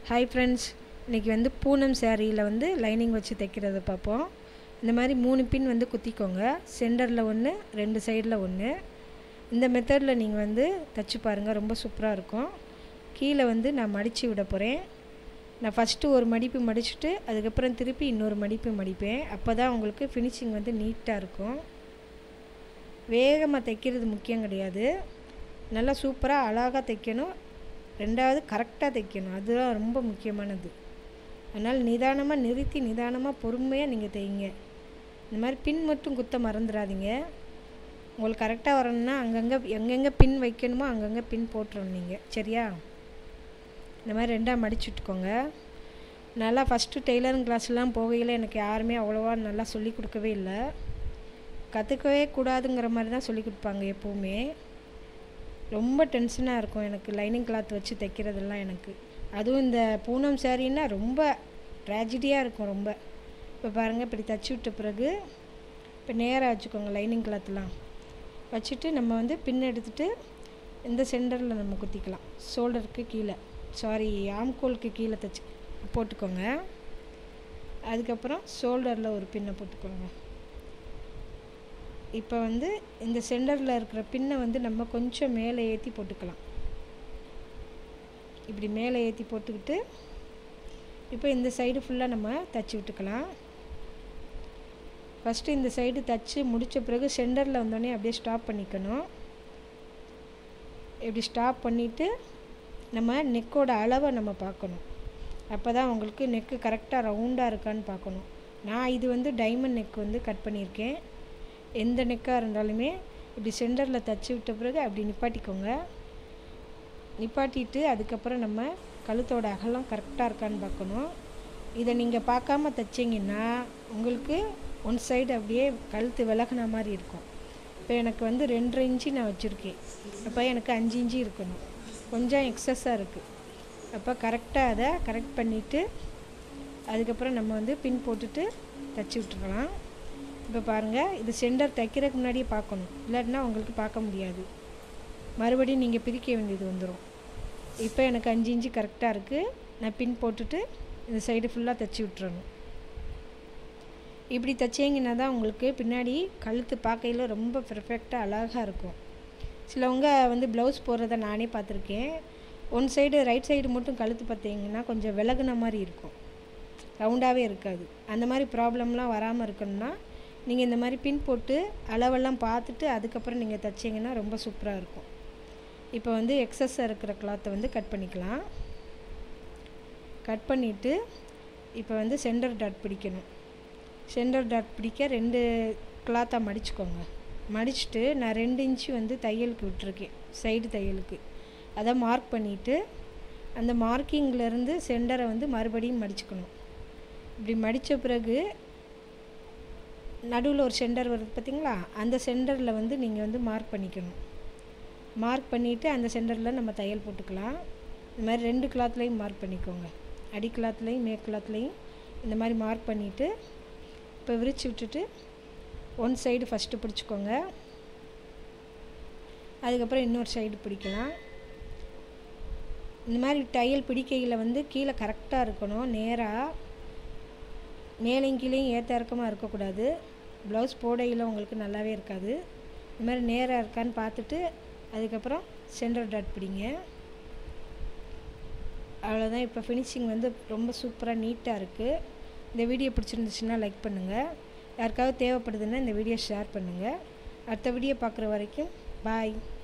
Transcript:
hi friends இன்றைக்கி வந்து பூனம் சேரீயில் வந்து லைனிங் வச்சு தைக்கிறத பார்ப்போம் இந்த மாதிரி மூணு பின் வந்து குத்திக்கோங்க சென்டரில் ஒன்று ரெண்டு சைடில் ஒன்று இந்த மெத்தடில் நீங்கள் வந்து தைச்சு பாருங்கள் ரொம்ப சூப்பராக இருக்கும் கீழே வந்து நான் மடித்து விட போகிறேன் நான் ஃபஸ்ட்டு ஒரு மடிப்பு மடிச்சுட்டு அதுக்கப்புறம் திருப்பி இன்னொரு மடிப்பு மடிப்பேன் அப்போ தான் உங்களுக்கு ஃபினிஷிங் வந்து நீட்டாக இருக்கும் வேகமாக தைக்கிறது முக்கியம் கிடையாது நல்லா சூப்பராக அழகாக தைக்கணும் ரெண்டாவது கரெக்டாக தைக்கணும் அதுதான் ரொம்ப முக்கியமானது அதனால் நிதானமாக நிறுத்தி நிதானமாக பொறுமையாக நீங்கள் தைங்க இந்த மாதிரி பின் மட்டும் குத்த மறந்துடாதீங்க உங்களுக்கு கரெக்டாக வரணும்னா அங்கங்கே எங்கெங்கே பின் வைக்கணுமோ அங்கங்கே பின் போட்டுறணும் நீங்கள் சரியா இந்த மாதிரி ரெண்டாக மடிச்சு விட்டுக்கோங்க நல்லா ஃபஸ்ட்டு டெய்லரிங் கிளாஸ்லாம் போகையில் எனக்கு யாருமே அவ்வளோவா நல்லா சொல்லி கொடுக்கவே இல்லை கற்றுக்கவே கூடாதுங்கிற மாதிரி தான் சொல்லி கொடுப்பாங்க எப்போவுமே ரொம்ப டென்ஷனாக இருக்கும் எனக்கு லைனிங் கிளாத் வச்சு தைக்கிறதெல்லாம் எனக்கு அதுவும் இந்த பூனம் சாரீன்னா ரொம்ப ட்ராஜடியாக இருக்கும் ரொம்ப இப்போ பாருங்கள் இப்படி தச்சு விட்ட பிறகு இப்போ நேராக வச்சுக்கோங்க லைனிங் கிளாத்லாம் வச்சுட்டு நம்ம வந்து பின் எடுத்துகிட்டு இந்த சென்டரில் நம்ம குத்திக்கலாம் ஷோல்டருக்கு கீழே சாரி ஆம்கோலுக்கு கீழே தைச்சி போட்டுக்கோங்க அதுக்கப்புறம் ஷோல்டரில் ஒரு பின்னை போட்டுக்கோங்க இப்போ வந்து இந்த சென்டரில் இருக்கிற பின்னை வந்து நம்ம கொஞ்சம் மேலே ஏற்றி போட்டுக்கலாம் இப்படி மேலே ஏற்றி போட்டுக்கிட்டு இப்போ இந்த சைடு ஃபுல்லாக நம்ம தச்சு விட்டுக்கலாம் ஃபஸ்ட்டு இந்த சைடு தச்சு முடித்த பிறகு சென்டரில் வந்தோடனே அப்படியே ஸ்டாப் பண்ணிக்கணும் இப்படி ஸ்டாப் பண்ணிவிட்டு நம்ம நெக்கோட அளவை நம்ம பார்க்கணும் அப்போ தான் உங்களுக்கு நெக்கு கரெக்டாக ரவுண்டாக இருக்கான்னு பார்க்கணும் நான் இது வந்து டைமண்ட் நெக் வந்து கட் பண்ணியிருக்கேன் எந்த நெக்காக இருந்தாலுமே இப்படி சென்டரில் தச்சு விட்ட பிறகு அப்படி நிப்பாட்டிக்கோங்க நிப்பாட்டிட்டு அதுக்கப்புறம் நம்ம கழுத்தோட அகலம் கரெக்டாக இருக்கான்னு பார்க்கணும் இதை நீங்கள் பார்க்காம தைச்சிங்கன்னா உங்களுக்கு ஒன் சைடு அப்படியே கழுத்து விலகின மாதிரி இருக்கும் இப்போ எனக்கு வந்து ரெண்டரை இன்ச்சு நான் வச்சுருக்கேன் அப்போ எனக்கு அஞ்சு இன்ச்சு இருக்கணும் கொஞ்சம் எக்ஸஸாக இருக்குது அப்போ கரெக்டாக அதை கரெக்ட் பண்ணிவிட்டு அதுக்கப்புறம் நம்ம வந்து பின் போட்டுட்டு தச்சு விட்டுருக்கலாம் இப்போ பாருங்கள் இது சென்டர் தைக்கிறதுக்கு முன்னாடியே பார்க்கணும் இல்லாட்டினா உங்களுக்கு பார்க்க முடியாது மறுபடியும் நீங்கள் பிரிக்க வேண்டியது வந்துடும் இப்போ எனக்கு அஞ்சு இன்ச்சு கரெக்டாக இருக்குது நான் பின் போட்டுட்டு இந்த சைடு ஃபுல்லாக தைச்சி விட்டுறணும் இப்படி தைச்சிங்கன்னா தான் உங்களுக்கு பின்னாடி கழுத்து பார்க்கையில் ரொம்ப பெர்ஃபெக்டாக அழகாக இருக்கும் சிலவங்க வந்து ப்ளவுஸ் போடுறத நானே பார்த்துருக்கேன் ஒன் சைடு ரைட் சைடு மட்டும் கழுத்து பார்த்தீங்கன்னா கொஞ்சம் விலகுன மாதிரி இருக்கும் ரவுண்டாகவே இருக்காது அந்த மாதிரி ப்ராப்ளம்லாம் வராமல் இருக்கணும்னா நீங்கள் இந்த மாதிரி பின் போட்டு அளவெல்லாம் பார்த்துட்டு அதுக்கப்புறம் நீங்கள் தைச்சிங்கன்னா ரொம்ப சூப்பராக இருக்கும் இப்போ வந்து எக்ஸஸாக இருக்கிற கிளாத்தை வந்து கட் பண்ணிக்கலாம் கட் பண்ணிவிட்டு இப்போ வந்து சென்டர் டாட் பிடிக்கணும் சென்டர் டாட் பிடிக்க ரெண்டு கிளாத்தாக மடிச்சுக்கோங்க மடிச்சுட்டு நான் ரெண்டு இன்ச்சு வந்து தையலுக்கு விட்டுருக்கேன் சைடு தையலுக்கு அதை மார்க் பண்ணிவிட்டு அந்த மார்க்கிங்லேருந்து சென்டரை வந்து மறுபடியும் மடிச்சுக்கணும் இப்படி மடித்த பிறகு நடுவில் ஒரு சென்டர் வருது பார்த்திங்களா அந்த சென்டரில் வந்து நீங்கள் வந்து மார்க் பண்ணிக்கணும் மார்க் பண்ணிவிட்டு அந்த சென்டரில் நம்ம தையல் போட்டுக்கலாம் இந்த மாதிரி ரெண்டு கிளாத்லேயும் மார்க் பண்ணிக்கோங்க அடி கிளாத்லேயும் மேக் கிளாத்லேயும் இந்த மாதிரி மார்க் பண்ணிவிட்டு இப்போ விரித்து விட்டுட்டு ஒன் சைடு ஃபஸ்ட்டு பிடிச்சிக்கோங்க அதுக்கப்புறம் இன்னொரு சைடு பிடிக்கலாம் இந்த மாதிரி தையல் பிடிக்கையில் வந்து கீழே கரெக்டாக இருக்கணும் நேராக மேலேயும் கீழேயும் ஏற்ற இறக்கமாக இருக்கக்கூடாது ப்ளவுஸ் போடையில் உங்களுக்கு நல்லாவே இருக்காது இந்த மாதிரி நேராக இருக்கான்னு பார்த்துட்டு அதுக்கப்புறம் சென்டர் டாட் பிடிங்க அவ்வளோதான் இப்போ ஃபினிஷிங் வந்து ரொம்ப சூப்பராக நீட்டாக இருக்குது இந்த வீடியோ பிடிச்சிருந்துச்சுன்னா லைக் பண்ணுங்கள் யாருக்காவது தேவைப்படுதுன்னா இந்த வீடியோ ஷேர் பண்ணுங்கள் அடுத்த வீடியோ பார்க்குற வரைக்கும் பாய்